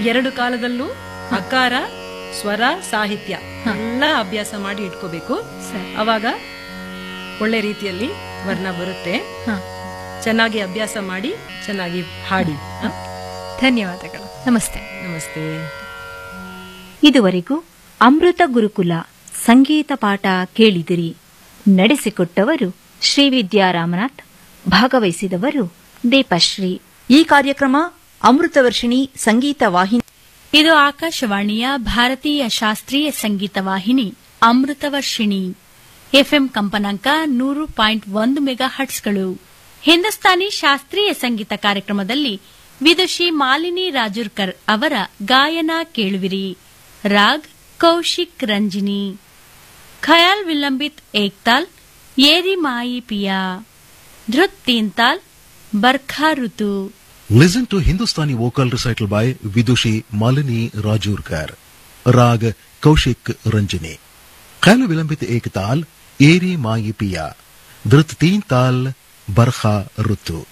ಎರಡು ಕಾಲದಲ್ಲೂ ಅಕಾರ ಸ್ವರ ಸಾಹಿತ್ಯ ಎಲ್ಲ ಅಭ್ಯಾಸ ಮಾಡಿ ಇಟ್ಕೋಬೇಕು ಸರಿ. ಅವಾಗ ಒಳ್ಳೆ ರೀತಿಯಲ್ಲಿ ವರ್ಣ ಬರುತ್ತೆ ಹ. ಚೆನ್ನಾಗಿ ಅಭ್ಯಾಸ ಮಾಡಿ ಚೆನ್ನಾಗಿ ಹಾಡಿ ಹ? ಧನ್ಯವಾದಗಳು ನಮಸ್ತೆ ನಮಸ್ತೆ ಇದುವರೆಗೂ ಅಮೃತ ಗುರುಕುಲ ಸಂಗೀತ ಪಾಠ ಕೇಳಿದಿರಿ ನಡೆಸಿಕೊಟ್ಟವರು ಶ್ರೀ ವಿದ್ಯಾ ರಾಮನಾಥ್ ಭಾಗವಹಿಸಿದವರು ದೀಪಶ್ರೀ ಈ ಕಾರ್ಯಕ್ರಮ ಅಮೃತವರ್ಷಿಣಿ ಸಂಗೀತ ವಾಹಿನಿ ಇದು ಆಕಾಶವಾಣಿಯ ಭಾರತೀಯ ಶಾಸ್ತ್ರೀಯ ಸಂಗೀತ ವಾಹಿನಿ ಅಮೃತವರ್ಷಿಣಿ ಎಫ್ಎಂ ಕಂಪನಾಂಕ ನೂರು ಪಾಯಿಂಟ್ ಒಂದು ಮೆಗಾ ಹಟ್ಸ್ಗಳು ಹಿಂದೂಸ್ತಾನಿ ಶಾಸ್ತ್ರೀಯ ಸಂಗೀತ ಕಾರ್ಯಕ್ರಮದಲ್ಲಿ ವಿದುಷಿ ಮಾಲಿನಿ ರಾಜುರ್ಕರ್ ಅವರ ಗಾಯನ ಕೇಳುವಿರಿ ರಾಗ್ ಕೌಶಿಕ್ ರಂಜಿನಿ ಖಯಾಲ್ ವಿಲಂಬಿತ್ ಏಕ್ತಾಲ್ ಏರಿ ಮಾಯಿ ಪಿಯಾ ಧೃತ್ ತೀನ್ತಾಲ್ ಬರ್ಖಾ ಋತು Listen to Hindustani vocal recital by Vidushi Malini Rajurkar. Rag Kaushik Ranjini. Khayal Vilambit Ek Tal, Eri Maayi Piya. Dhrit Teen Tal, Barkha Rutu.